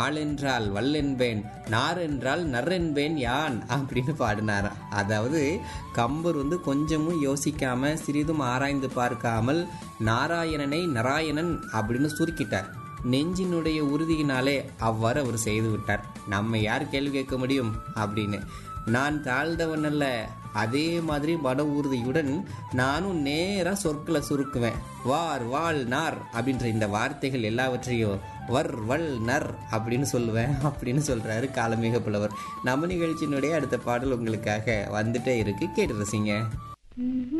வாள் என்றால் வல் என்பேன் நார் என்றால் நர் என்பேன் யான் அப்படின்னு பாடினாராம் அதாவது கம்பர் வந்து கொஞ்சமும் யோசிக்காம சிறிதும் ஆராய்ந்து பார்க்காமல் நாராயணனை நாராயணன் அப்படின்னு சுருக்கிட்டார் நெஞ்சினுடைய உறுதியினாலே அவ்வாறு அவர் செய்து விட்டார் நம்ம யார் கேள்வி கேட்க முடியும் அப்படின்னு நான் தாழ்ந்தவன் அல்ல அதே மாதிரி மன உறுதியுடன் நானும் நேரா சொற்களை சுருக்குவேன் வார் வாழ் நார் அப்படின்ற இந்த வார்த்தைகள் எல்லாவற்றையும் வர் வல் நர் அப்படின்னு சொல்லுவேன் அப்படின்னு சொல்றாரு காலமிக புலவர் நம்ம நிகழ்ச்சியினுடைய அடுத்த பாடல் உங்களுக்காக வந்துட்டே இருக்கு கேட்டு ரசிங்க